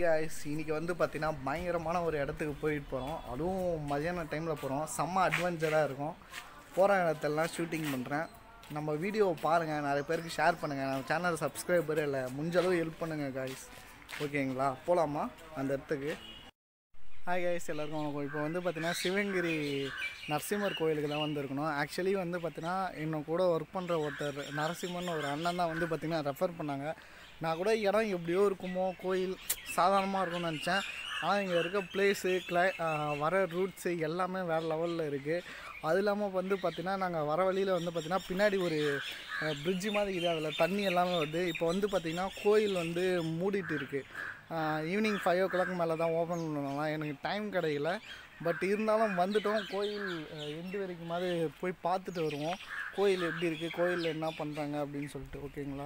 guys இன்னைக்கு வந்து பார்த்தீங்கன்னா பயங்கரமான ஒரு இடத்துக்கு போயிட்டு போகிறோம் அதுவும் மதியான டைமில் போகிறோம் செம்ம அட்வென்ச்சராக இருக்கும் போகிற இடத்தெல்லாம் ஷூட்டிங் பண்ணுறேன் நம்ம வீடியோவை பாருங்கள் நிறைய பேருக்கு ஷேர் பண்ணுங்கள் நம்ம சேனல் சப்ஸ்கிரைபர் இல்லை முடிஞ்ச அளவு ஹெல்ப் பண்ணுங்கள் guys ஓகேங்களா போகலாமா அந்த இடத்துக்கு ஹாய் கைஸ் எல்லாருக்கும் வணக்கம் இப்போ வந்து பார்த்தீங்கன்னா சிவகிரி நரசிம்மர் கோயிலுக்கு தான் வந்திருக்கணும் ஆக்சுவலி வந்து பார்த்தீங்கன்னா இன்னும் கூட ஒர்க் பண்ணுற ஒருத்தர் நரசிம்மன் ஒரு அண்ணன் தான் வந்து பார்த்தீங்கன்னா ரெஃபர் பண்ணாங்க நான் கூட இடம் எப்படியோ இருக்குமோ கோயில் சாதாரணமாக இருக்கும்னு நினச்சேன் ஆனால் இங்கே இருக்க பிளேஸு கிளை வர ரூட்ஸு எல்லாமே வேறு லெவலில் இருக்குது அது இல்லாமல் வந்து பார்த்திங்கன்னா நாங்கள் வர வழியில் வந்து பார்த்திங்கன்னா பின்னாடி ஒரு பிரிட்ஜு மாதிரி இருக்குது அதில் தண்ணி எல்லாமே வருது இப்போ வந்து பார்த்திங்கன்னா கோயில் வந்து மூடிட்டு இருக்குது ஈவினிங் ஃபைவ் ஓ கிளாக் மேலே தான் ஓப்பன் பண்ணலாம் எனக்கு டைம் கிடைக்கல பட் இருந்தாலும் வந்துட்டோம் கோயில் எண்டு வரைக்குமாவது போய் பார்த்துட்டு வருவோம் கோயில் எப்படி இருக்குது கோயிலில் என்ன பண்ணுறாங்க அப்படின்னு சொல்லிட்டு ஓகேங்களா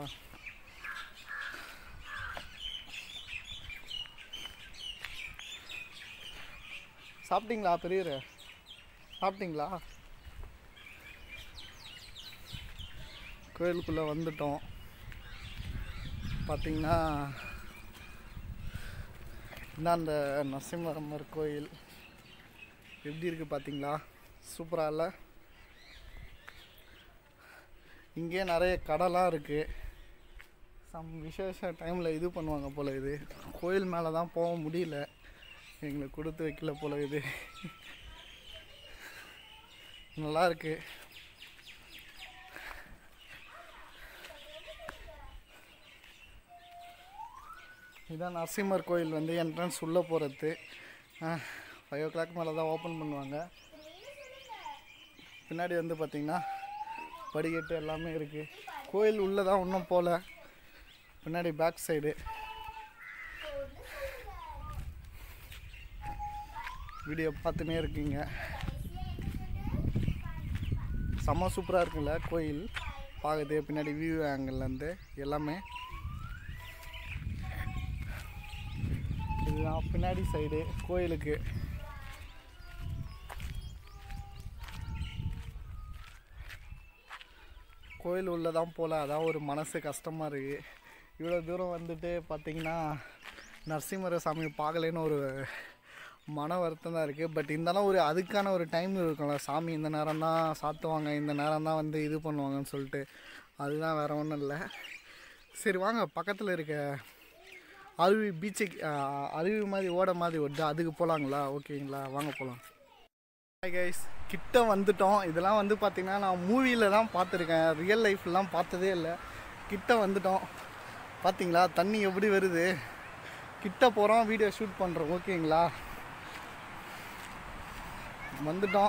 சாப்பிட்டீங்களா பெரியவர் சாப்பிட்டீங்களா கோயிலுக்குள்ளே வந்துட்டோம் பார்த்தீங்கன்னா இதான் அந்த நரசிம்மரம்மர் கோயில் எப்படி இருக்குது பார்த்தீங்களா சூப்பராக இல்லை இங்கே நிறைய கடைலாம் இருக்குது சம் விசேஷ டைமில் இது பண்ணுவாங்க போல் இது கோயில் மேலே தான் போக முடியல எங்களுக்கு கொடுத்து வைக்கல போல இது நல்லா இருக்கு இதுதான் நரசிம்மர் கோயில் வந்து என்ட்ரன்ஸ் உள்ளே போகிறது ஃபைவ் ஓ கிளாக் மேலே தான் ஓப்பன் பண்ணுவாங்க பின்னாடி வந்து பார்த்திங்கன்னா படிக்கட்டு எல்லாமே இருக்குது கோயில் உள்ளே தான் இன்னும் போகல பின்னாடி பேக் சைடு வீடியோ பார்த்துனே இருக்கீங்க செம்ம சூப்பராக இருக்குல்ல கோயில் பார்க்குறது பின்னாடி வியூ ஆங்கிள்லேருந்து எல்லாமே இதுதான் பின்னாடி சைடு கோயிலுக்கு கோயில் உள்ளே தான் போகல அதான் ஒரு மனசு கஷ்டமாக இருக்குது இவ்வளோ தூரம் வந்துட்டு பார்த்தீங்கன்னா நரசிம்மர சாமி பார்க்கலேன்னு ஒரு மன வருத்தம் தான் இருக்குது பட் இருந்தாலும் ஒரு அதுக்கான ஒரு டைம் இருக்கும்ல சாமி இந்த நேரம் தான் சாத்துவாங்க இந்த நேரம் தான் வந்து இது பண்ணுவாங்கன்னு சொல்லிட்டு அதுதான் வேறு ஒன்றும் இல்லை சரி வாங்க பக்கத்தில் இருக்க அருவி பீச்சுக்கு அருவி மாதிரி ஓட மாதிரி வருது அதுக்கு போகலாங்களா ஓகேங்களா வாங்க போகலாம் ஹாய் கைஸ் கிட்ட வந்துட்டோம் இதெல்லாம் வந்து பார்த்திங்கன்னா நான் மூவியில் தான் பார்த்துருக்கேன் ரியல் லைஃப்லாம் பார்த்ததே இல்லை கிட்ட வந்துட்டோம் பார்த்தீங்களா தண்ணி எப்படி வருது கிட்ட போகிறோம் வீடியோ ஷூட் பண்ணுறோம் ஓகேங்களா வந்துட்டோம்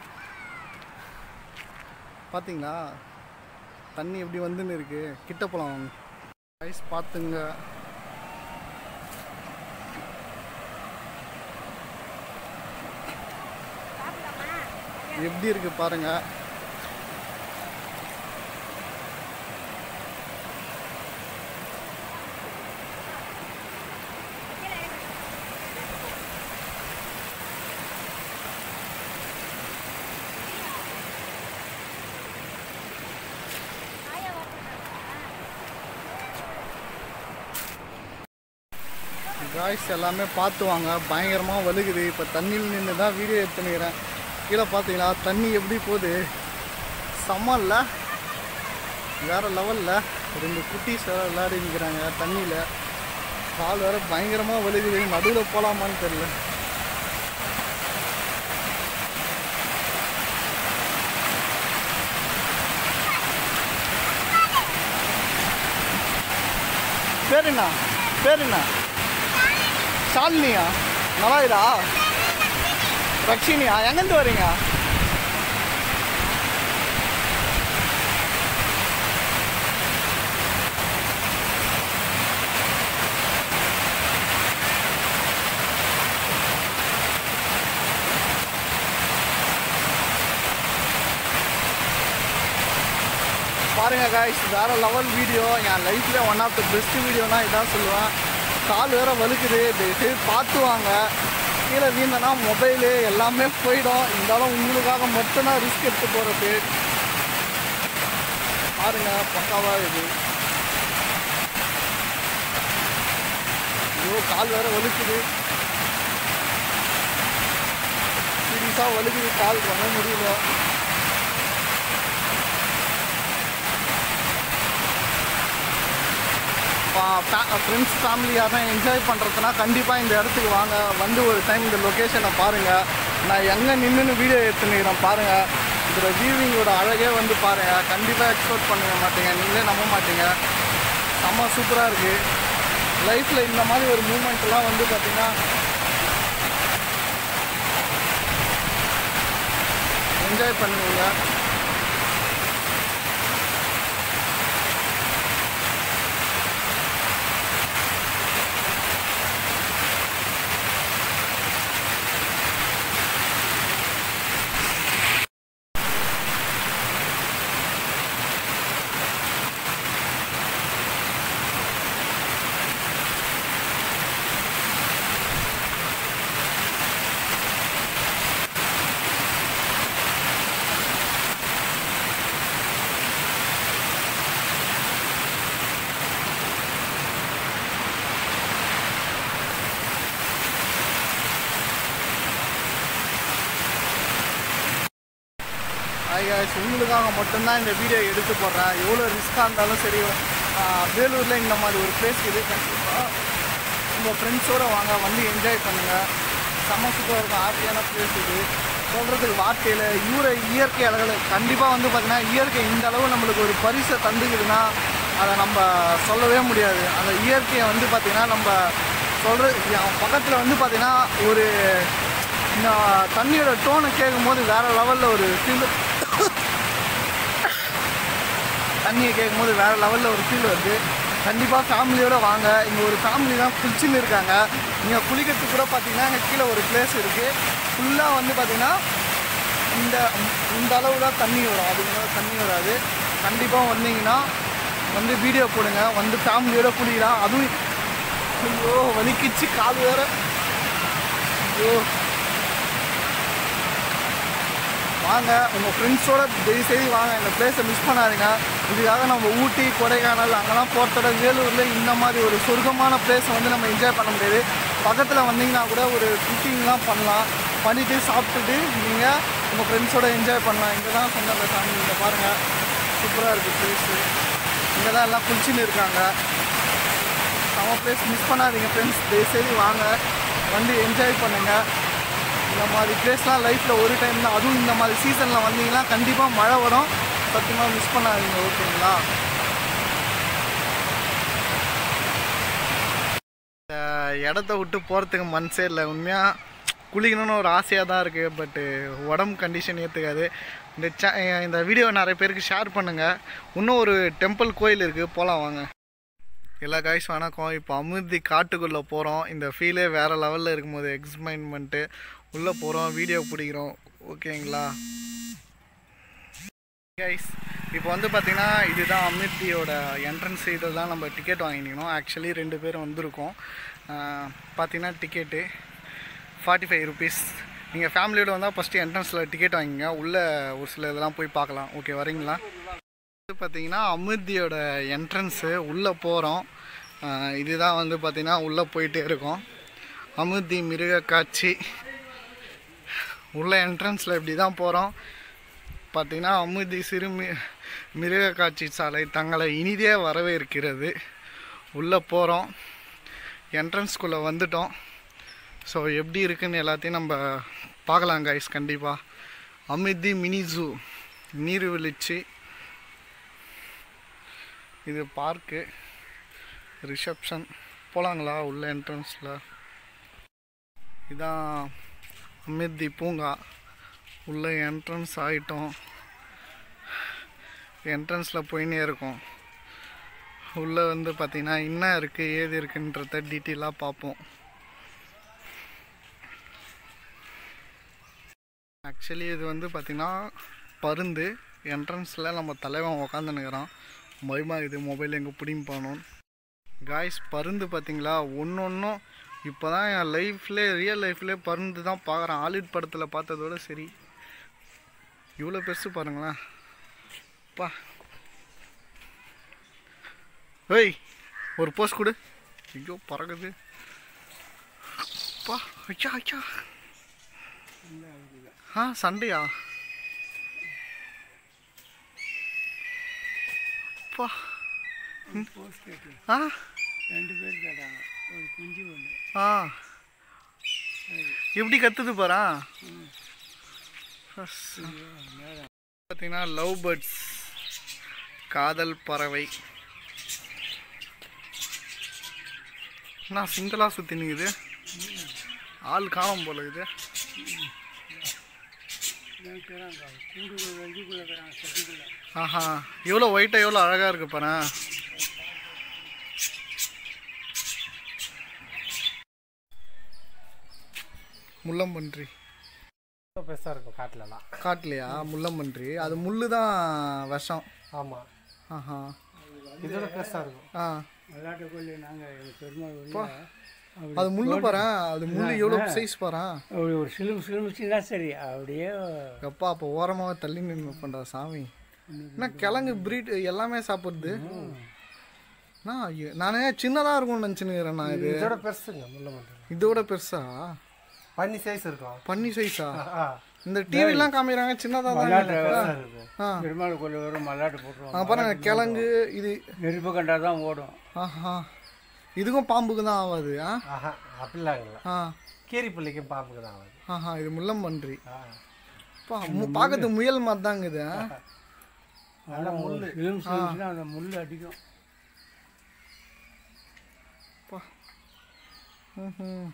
பார்த்தீங்களா தண்ணி எப்படி வந்துன்னு இருக்கு கிட்ட போகலாம் கைஸ் பார்த்துங்க எப்படி இருக்கு பாருங்க காய்ஸ் எல்லாமே பார்த்து வாங்க பயங்கரமாக வலுகுது இப்போ தண்ணியில் நின்று தான் வீடியோ எடுத்துனுக்கிறேன் கீழே பார்த்தீங்களா தண்ணி எப்படி போகுது செம்ம இல்லை வேறு லெவலில் ரெண்டு குட்டீஸ் வேறு விளையாடி நிற்கிறாங்க தண்ணியில் கால் வேறு பயங்கரமாக வலுகுது நடுவில் போகலாமான்னு தெரில பேர் என்ன பேர் என்ன ஷாலினியா நல்லா இதா ரக்ஷினியா எங்கேருந்து வரீங்க பாருங்க காய்ஸ் வேற லெவல் வீடியோ என் லைஃப்ல ஒன் ஆஃப் த பெஸ்ட் வீடியோனா இதான் சொல்லுவேன் கால் வேற வலுக்குது தயவுசெய்து பார்த்து வாங்க கீழே வீந்தனா மொபைலு எல்லாமே போயிடும் இருந்தாலும் உங்களுக்காக மட்டும்தான் ரிஸ்க் எடுத்து போகிறது பாருங்க பக்காவாக இது ஐயோ கால் வேற வலிக்குது சீரியஸாக வலிக்குது கால் பண்ண முடியல ஃப்ரெண்ட்ஸ் ஃபேமிலியாக தான் என்ஜாய் பண்ணுறதுனா கண்டிப்பாக இந்த இடத்துக்கு வாங்க வந்து ஒரு டைம் இந்த லொக்கேஷனை பாருங்கள் நான் எங்கே நின்றுன்னு வீடியோ எடுத்துனுக்கிறேன் பாருங்கள் இதோட வியூவிங்கோட அழகே வந்து பாருங்கள் கண்டிப்பாக எக்ஸ்போர்ட் பண்ண மாட்டீங்க நீங்களே நம்ப மாட்டீங்க செம்ம சூப்பராக இருக்குது லைஃப்பில் இந்த மாதிரி ஒரு மூமெண்ட்லாம் வந்து பார்த்திங்கன்னா என்ஜாய் பண்ணுவீங்க guys உங்களுக்காக மட்டும்தான் இந்த வீடியோ எடுத்து போடுறேன் எவ்வளோ ரிஸ்க்காக இருந்தாலும் சரி ஆஹ் வேலூரில் இந்த மாதிரி ஒரு பிளேஸ் இது கண்டிப்பாக உங்கள் ஃப்ரெண்ட்ஸோடு வாங்க வந்து என்ஜாய் பண்ணுங்கள் செம்ம சூப்பராக இருக்கும் ஹாப்பியான பிளேஸ் இது சொல்கிறதுக்கு வார்த்தையில் இவரை இயற்கை அழகில் கண்டிப்பாக வந்து பார்த்திங்கன்னா இயற்கை இந்த அளவு நம்மளுக்கு ஒரு பரிசை தந்துக்குதுன்னா அதை நம்ம சொல்லவே முடியாது அந்த இயற்கையை வந்து பார்த்திங்கன்னா நம்ம சொல்கிற பக்கத்தில் வந்து பார்த்திங்கன்னா ஒரு இந்த தண்ணியோட டோனை கேட்கும்போது வேறு லெவலில் ஒரு ஃபீல் தண்ணியை கேட்கும்போது வேறு லெவலில் ஒரு ஃபீல் வருது கண்டிப்பாக ஃபேமிலியோடு வாங்க இங்கே ஒரு ஃபேமிலி தான் குளிச்சுன்னு இருக்காங்க இங்கே குளிக்கிறதுக்கு கூட பார்த்தீங்கன்னா இங்கே கீழே ஒரு பிளேஸ் இருக்குது ஃபுல்லாக வந்து பார்த்திங்கன்னா இந்த இந்த அளவு தான் தண்ணி வரும் அதுக்கு மேலே தண்ணி வராது கண்டிப்பாக வந்தீங்கன்னா வந்து வீடியோ போடுங்க வந்து ஃபேமிலியோட குளிக்கலாம் அதுவும் ஐயோ வலிக்கிச்சு கால் வேற ஐயோ வாங்க உங்கள் ஃப்ரெண்ட்ஸோட தயவுசெய்து வாங்க இந்த பிளேஸை மிஸ் பண்ணாதீங்க இதுக்காக நம்ம ஊட்டி கொடைக்கானல் அங்கெல்லாம் போகிறதோட வேலூரில் இந்த மாதிரி ஒரு சொர்க்கமான பிளேஸை வந்து நம்ம என்ஜாய் பண்ண முடியாது பக்கத்தில் வந்தீங்கன்னா கூட ஒரு குக்கிங்லாம் பண்ணலாம் பண்ணிவிட்டு சாப்பிட்டுட்டு நீங்கள் உங்கள் ஃப்ரெண்ட்ஸோட என்ஜாய் பண்ணலாம் இங்கே தான் சொன்ன அந்த சாமி இங்கே பாருங்கள் சூப்பராக இருக்குது பிளேஸு இங்கே தான் எல்லாம் குளிச்சுன்னு இருக்காங்க நம்ம பிளேஸ் மிஸ் பண்ணாதீங்க ஃப்ரெண்ட்ஸ் தயவுசெய்து வாங்க வந்து என்ஜாய் பண்ணுங்கள் இந்த மாதிரி பிளேஸ்லாம் லைஃப்பில் ஒரு டைம் தான் அதுவும் இந்த மாதிரி சீசனில் வந்தீங்கன்னா கண்டிப்பாக மழை வரும் சத்தியமாக மிஸ் பண்ணாதீங்க ஓகேங்களா இந்த இடத்த விட்டு போகிறதுக்கு மனசே இல்லை உண்மையாக குளிக்கணும்னு ஒரு ஆசையாக தான் இருக்குது பட்டு உடம்பு கண்டிஷன் ஏற்றுக்காது இந்த சே இந்த வீடியோ நிறைய பேருக்கு ஷேர் பண்ணுங்கள் இன்னும் ஒரு டெம்பிள் கோயில் இருக்குது போகலாம் வாங்க எல்லா காய்ஸ் வணக்கம் இப்போ அமிர்தி காட்டுக்குள்ளே போகிறோம் இந்த ஃபீலே வேறு லெவலில் இருக்கும்போது எக்ஸ்பைன்மெண்ட்டு உள்ளே போகிறோம் வீடியோ பிடிக்கிறோம் ஓகேங்களா கைஸ் இப்போ வந்து பார்த்திங்கன்னா இதுதான் அமிர்தியோட என்ட்ரன்ஸ் இதில் தான் நம்ம டிக்கெட் வாங்கிக்கணும் ஆக்சுவலி ரெண்டு பேரும் வந்திருக்கோம் பார்த்தீங்கன்னா டிக்கெட்டு ஃபார்ட்டி ஃபைவ் ருபீஸ் நீங்கள் ஃபேமிலியோட வந்தால் ஃபஸ்ட்டு என்ட்ரன்ஸில் டிக்கெட் வாங்கிங்க உள்ளே ஒரு சில இதெல்லாம் போய் பார்க்கலாம் ஓகே வரீங்களா வந்து பார்த்தீங்கன்னா அமிர்தியோட என்ட்ரன்ஸு உள்ளே போகிறோம் இதுதான் வந்து பார்த்திங்கன்னா உள்ளே போயிட்டே இருக்கோம் அமிர்தி மிருக காட்சி உள்ள என்ட்ரன்ஸில் இப்படி தான் போகிறோம் பார்த்தீங்கன்னா அமிர்தி சிறு மி மிருக காட்சி சாலை தங்களை இனிதே வரவேற்கிறது உள்ளே போகிறோம் என்ட்ரன்ஸ்குள்ளே வந்துட்டோம் ஸோ எப்படி இருக்குன்னு எல்லாத்தையும் நம்ம பார்க்கலாம் கைஸ் கண்டிப்பாக அமிர்தி மினி ஜூ நீர்வீழ்ச்சி இது பார்க்கு ரிசப்ஷன் போகலாங்களா உள்ள என்ட்ரன்ஸில் இதான் அமிர்தி பூங்கா உள்ள என்ட்ரன்ஸ் ஆகிட்டோம் என்ட்ரன்ஸில் போயின்னே இருக்கோம் உள்ளே வந்து பார்த்திங்கன்னா என்ன இருக்குது ஏது இருக்குன்றத டீட்டெயிலாக பார்ப்போம் ஆக்சுவலி இது வந்து பார்த்திங்கன்னா பருந்து என்ட்ரன்ஸில் நம்ம தலைவன் உக்காந்துனுக்குறான் பயமாக இது மொபைல் எங்கே பிடிங்கி போகணும் காய்ஸ் பருந்து பார்த்தீங்களா ஒன்று ஒன்றும் இப்போ தான் என் லைஃப்லேயே ரியல் லைஃப்லேயே பருந்து தான் பார்க்குறேன் ஹாலிவுட் படத்தில் பார்த்ததோட சரி இவ்வளோ பெருசு பாருங்களேன் பா ஏய் ஒரு போஸ்ட் கொடு ஐயோ பறக்குது அப்பா ஐயா ஐயா ஆ சண்டையா அப்பா போஸ்ட் கேட்டு ஆ ரெண்டு பேர் கேட்டாங்க ஒரு குஞ்சு ஒன்று ஆ எப்படி கத்துது பாரா பார்த்தீங்கன்னா லவ் பேர்ட்ஸ் காதல் பறவை என்ன சிங்கிளாக சுற்றி நிற்குது ஆள் காணோம் போல இது இருக்கிறாங்க கூண்டுக்குள்ள வெள்ளிக்குள்ளே இருக்கிறாங்க செட்டிக்குள்ளே ஆஹா எவ்வளோ ஒயிட்டாக எவ்வளோ அழகாக இருக்கு பாரு முள்ளம்பன்றி பெருசாக இருக்கும் காட்டிலலாம் காட்டலையா முள்ளம்பன்றி அது முள்ளு தான் விஷம் ஆமாம் ஆஹா இதோட பெருசாக இருக்கும் ஆ விளையாட்டுக்குள்ளே நாங்கள் எங்கள் பெருமாள் உள்ள அது முள்ளு பாரு அது முள்ளு எவ்வளோ சைஸ் பாரு அப்படி ஒரு சிலுமு சிலுமிச்சுன்னா சரி அப்படியே எப்பா அப்போ ஓரமாக தள்ளி நின்று பண்ணுற சாமி என்ன கிழங்கு பிரீட் எல்லாமே சாப்பிடுது நான் ஐயோ, நானே சின்னதாக இருக்கும்னு நினச்சினுக்கிறேன் நான் இது இதோட பெருசுங்க முள்ள மட்டும் இதோட பெருசா பன்னி சைஸ் இருக்கும் பன்னி சைஸா ஆ இந்த டிவிலாம் காமிக்கிறாங்க சின்னதாக தான் மல்லாட்டு இருக்கு ஆ பெருமாளுக்குள்ளே வரும் மல்லாட்டு ஆ, போட்டுருவோம் பாருங்க கிழங்கு இது நெருப்பு கண்டா தான் ஓடும் ஆஹா இதுக்கும் பாம்புக்கு தான் ஆகாது ஆ ஆஹா அப்படிலாம் இல்லை ஆ கீரி பிள்ளைக்கும் பாம்புக்கு தான் ஆகுது ஆஹா இது முள்ளம்பன்றி ஆ பா பார்க்கறது முயல் மாதிரி தாங்க இது ஆ? நல்ல முள் சிலுமு சிலுமிச்சுன்னா அந்த முள் அடிக்கும் பா ம்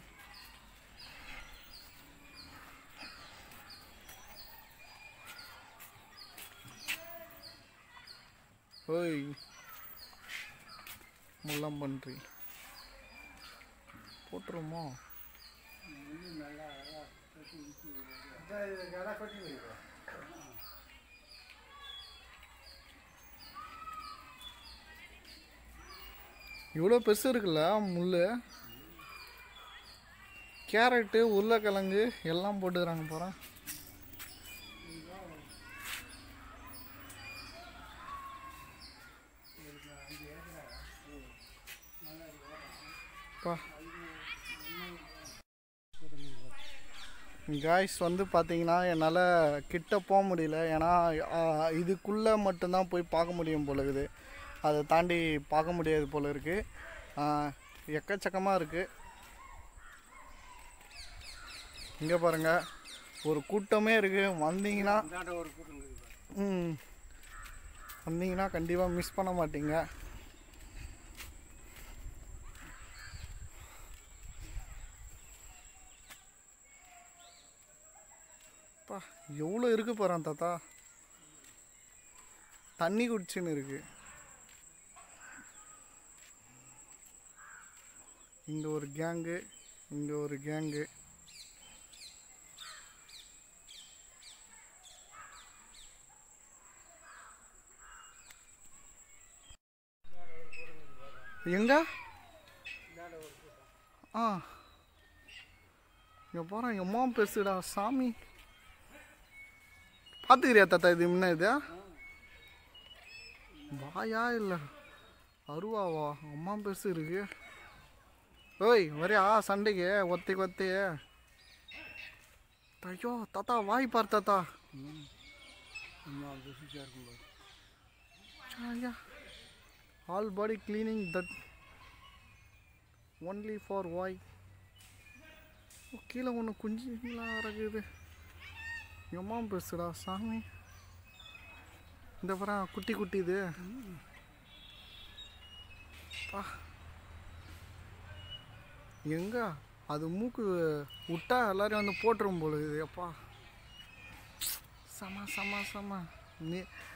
ஓய் முள்ளம்பன்றி போட்டுருமோ இவ்வளோ பெருசு இருக்குல்ல முள் கேரட்டு உருளைக்கிழங்கு எல்லாம் போட்டுக்கிறாங்க போகிறேன் பா காய்ஸ் வந்து பார்த்தீங்கன்னா என்னால் கிட்ட போக முடியல ஏன்னா ஆ, இதுக்குள்ளே மட்டும்தான் போய் பார்க்க முடியும் போல இருக்குது அதை தாண்டி பார்க்க முடியாது போல இருக்குது எக்கச்சக்கமாக இருக்குது இங்கே பாருங்கள் ஒரு கூட்டமே இருக்குது வந்தீங்கன்னா இந்தாண்ட ஒரு கூட்டம் இருக்குது ம் வந்தீங்கன்னா கண்டிப்பாக மிஸ் பண்ண மாட்டீங்க பா எவ்வளோ இருக்கு பாறேன் தாத்தா தண்ணி குடிச்சுன்னு இருக்கு இங்கே ஒரு கேங்கு இங்கே ஒரு கேங்கு எங்க ஆ இங்கே போகிறேன் எம்மா பெருசுடா சாமி பார்த்துக்கிறியா தாத்தா இது முன்ன இது வாயா இல்லை அருவாவா அம்மா பெருசு இருக்கு ஓய் வரியா சண்டைக்கு ஒத்தி ஒத்தி ஐயோ தாத்தா வாய் பார் தாத்தா அம்மா ருசிச்சாக இருக்கும்போது ஐயா all body cleaning that only for வாய் கீழே ஒன்று குஞ்சுலாம் இருக்குது எம்மா பெருசுடா சாமி இந்த படம் குட்டி குட்டி இது பா எங்க அது மூக்கு விட்டா எல்லாரையும் வந்து போட்டுரும் போல இது அப்பா சம சம சம நீ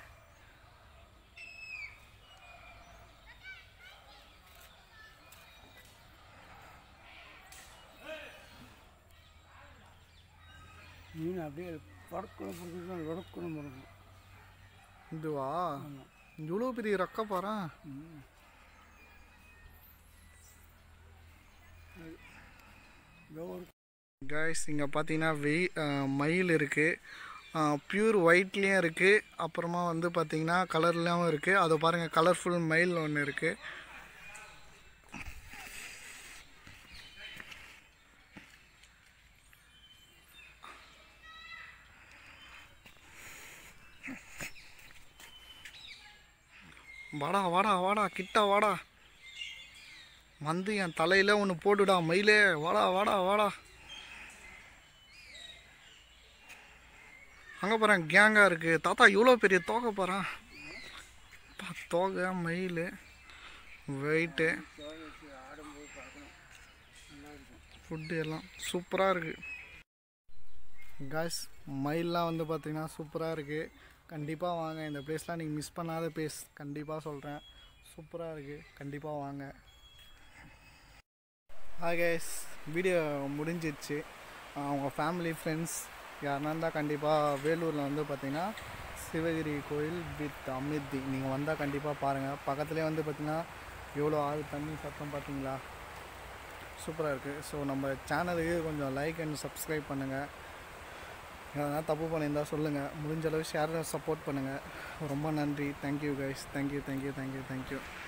மீன் அப்படியே படக்கணும் பிடிச்சிருக்கோம் உடக்கணும் இருக்கும் இதுவா ஆமாம் இவ்வளோ பெரிய ரெக்க பாறேன் இதோ ஒரு கைஸ் இங்கே பார்த்தீங்கன்னா வெய் அஹ், மயில் இருக்குது பியூர் ஒயிட்லேயும் இருக்குது அப்புறமா வந்து பார்த்தீங்கன்னா கலர்லேயும் இருக்குது அதை பாருங்கள் கலர்ஃபுல் மயில் ஒன்று இருக்குது வாடா வாடா வாடா கிட்ட வாடா வந்து என் தலையில ஒன்று போட்டுடா மயிலே வாடா வாடா வாடா அங்கே போகிறேன் கேங்காக இருக்குது தாத்தா இவ்வளோ பெரிய தோகை போகிறேன் தோகை மயில் வெயிட்டு ஃபுட்டு எல்லாம் சூப்பராக இருக்குது காய்ஸ் மயில்லாம் வந்து பார்த்தீங்கன்னா சூப்பராக இருக்குது கண்டிப்பாக வாங்க இந்த பிளேஸ்லாம் நீங்கள் மிஸ் பண்ணாத பிளேஸ் கண்டிப்பாக சொல்கிறேன் சூப்பராக இருக்குது கண்டிப்பாக வாங்க ஹாய் கைஸ் வீடியோ முடிஞ்சிடுச்சு அவங்க ஃபேமிலி ஃப்ரெண்ட்ஸ் யாருனா இருந்தால் கண்டிப்பாக வேலூரில் வந்து பார்த்தீங்கன்னா சிவகிரி கோயில் வித் அமிர்தி நீங்கள் வந்தால் கண்டிப்பாக பாருங்கள் பக்கத்துலேயே வந்து பார்த்தீங்கன்னா எவ்வளோ ஆள் தண்ணி சத்தம் பார்த்தீங்களா சூப்பராக இருக்குது ஸோ நம்ம சேனலுக்கு கொஞ்சம் லைக் அண்ட் சப்ஸ்கிரைப் பண்ணுங்கள் எதனா தப்பு பண்ணியிருந்தால் சொல்லுங்கள் முடிஞ்ச அளவு ஷேர் சப்போர்ட் பண்ணுங்கள் ரொம்ப நன்றி thank you guys thank you thank you thank you thank you